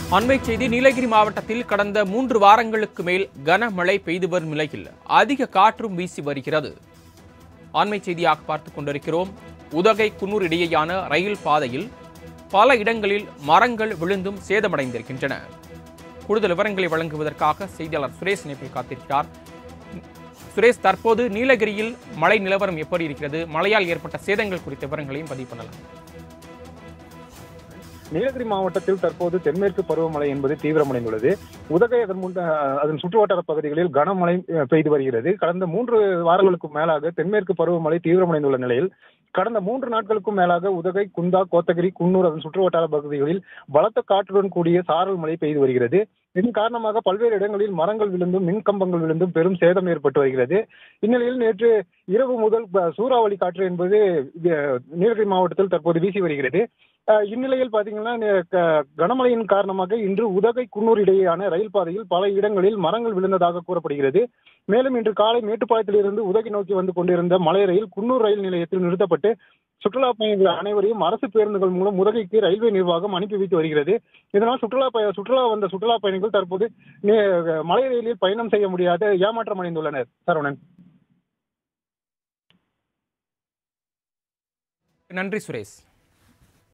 அண்மை செய்தி நீலகிரி மாவட்டத்தில் கடந்த மூன்று வாரங்களுக்கு மேல் கனமழை பெய்து வரும் நிலையில் அதிக காற்றும் வீசி வருகிறது அண்மை செய்தியாக பார்த்துக் கொண்டிருக்கிறோம் உதகை குன்னூர் இடையேயான ரயில் பாதையில் பல இடங்களில் மரங்கள் விழுந்தும் சேதமடைந்திருக்கின்றன கூடுதல் விவரங்களை வழங்குவதற்காக செய்தியாளர் சுரேஷ் இணைப்பில் காத்திருக்கிறார் சுரேஷ் தற்போது நீலகிரியில் மழை நிலவரம் எப்படி இருக்கிறது மழையால் ஏற்பட்ட சேதங்கள் குறித்த விவரங்களையும் பதிவு பண்ணலாம் நீலகிரி மாவட்டத்தில் தற்போது தென்மேற்கு பருவமழை என்பது தீவிரமடைந்துள்ளது உதகை அதன் முன் அஹ், அதன் சுற்றுவட்டார பகுதிகளில் கனமழை அஹ், பெய்து வருகிறது கடந்த மூன்று வாரங்களுக்கு மேலாக தென்மேற்கு பருவமழை தீவிரமடைந்துள்ள நிலையில் கடந்த மூன்று நாட்களுக்கும் மேலாக உதகை குந்தா கோத்தகிரி குன்னூர் அதன் சுற்றுவட்டார பகுதிகளில் பலத்த காற்றுடன் கூடிய சாரல் மழை பெய்து வருகிறது இதன் காரணமாக பல்வேறு இடங்களில் மரங்கள் விழுந்தும் மின் கம்பங்கள் விழுந்தும் பெரும் சேதம் ஏற்பட்டு வருகிறது இந்நிலையில் நேற்று இரவு முதல் ப- சூறாவளி காற்று என்பது அஹ், நீலகிரி மாவட்டத்தில் தற்போது வீசி வருகிறது அஹ் இந்நிலையில் பாத்தீங்கன்னா நே- க- கனமழையின் காரணமாக இன்று உதகை குன்னூர் இடையேயான ரயில் பாதையில் பல இடங்களில் மரங்கள் விழுந்ததாக கூறப்படுகிறது மேலும் இன்று காலை மேட்டுப்பாளையத்திலிருந்து உதகை நோக்கி வந்து கொண்டிருந்த மலை ரயில் குன்னூர் ரயில் நிலையத்தில் நிறுத்தப்பட்டு சுற்றுலா பயணிகள் அனைவரையும் அரசு பேருந்துகள் மூலம் உதகைக்கு ரயில்வே நிர்வாகம் அனுப்பி வைத்து வருகிறது இதனால் சுற்றுலா பய சுற்றுலா வந்த சுற்றுலா பயணிகள் தற்போது நே- மலை ரயிலில் பயணம் செய்ய முடியாத ஏமாற்றம் அடைந்துள்ளனர் சரவணன் நன்றி சுரேஷ்